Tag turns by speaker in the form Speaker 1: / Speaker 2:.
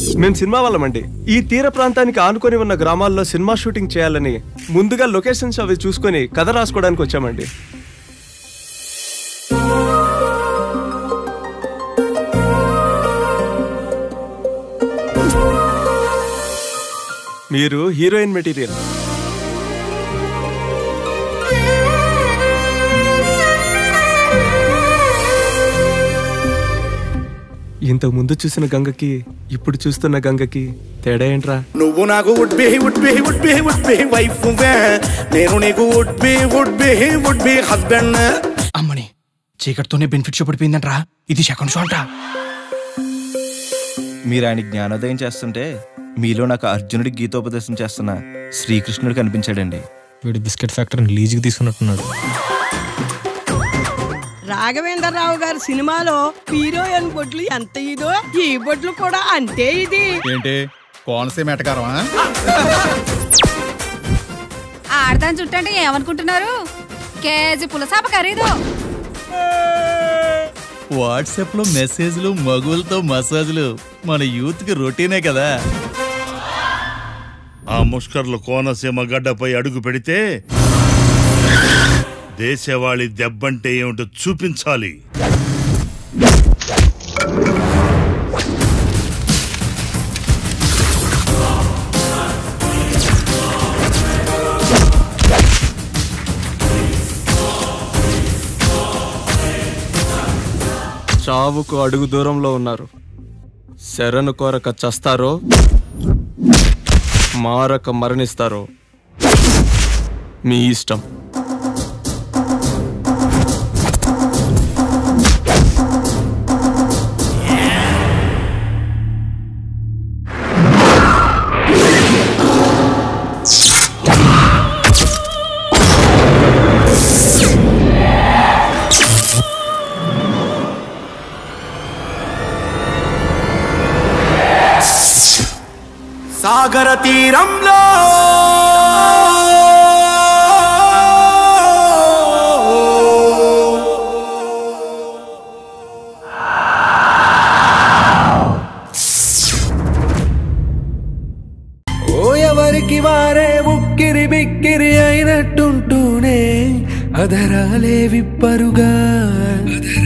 Speaker 1: మేము సినిమా వాళ్ళమండి ఈ తీర ప్రాంతానికి ఆనుకొని ఉన్న గ్రామాల్లో సినిమా షూటింగ్ చేయాలని ముందుగా లొకేషన్స్ అవి చూసుకొని కథ రాసుకోవడానికి వచ్చామండి మీరు హీరోయిన్ మెటీరియల్ ఇంతకు ముందు చూసిన గంగకి ఇప్పుడు చూస్తున్న గంగకి తేడా ఏంట్రా
Speaker 2: నువ్వు నాకు would be would be would be would be wife నేను నీకు would be would be would be husband
Speaker 3: అమ్మని చీకటితోనే బెనిఫిట్ చూపడిపోయిందంట్రా ఇది సెకండ్ షో అంట
Speaker 4: మీరు ఆయన జ్ఞానోదయం చేస్తుంటే మీలో నాకు అర్జునుడి గీతోపదేశం చేస్తున్న శ్రీకృష్ణుడు కనిపించాడండి
Speaker 5: వీడు బిస్కెట్ ఫ్యాక్టరీని లీజుకి తీసుకున్నట్టున్నాడు
Speaker 6: రాఘవేంద్రరావు గారి సినిమాలో హీరోయిన్ బొడ్లు ఎంత ఇదో ఈ బొడ్లు కూడా అంతే ఇది
Speaker 7: ఏంటి కోనసీమ ఎటకారమా
Speaker 8: ఆడదాని చుట్టంటే ఏమనుకుంటున్నారు కేజీ పులసాప ఖరీదు
Speaker 4: వాట్సాప్ లో మెసేజ్లు మగువులతో మసాజ్లు మన యూత్ కి రొటీనే కదా
Speaker 9: ఆ ముష్కర్లు కోనసీమ గడ్డపై అడుగు పెడితే దేశవాళి దెబ్బంటే ఏమిటో చూపించాలి
Speaker 1: చావుకు అడుగు దూరంలో ఉన్నారు శరణు కోరక చస్తారో మారక మరణిస్తారో మీ ఇష్టం
Speaker 2: సాగర తీరంలో ఓ ఎవరికి వారే ఉక్కిరి బిక్కిరి అయినట్టుంటూనే అధరాలే విప్పరుగా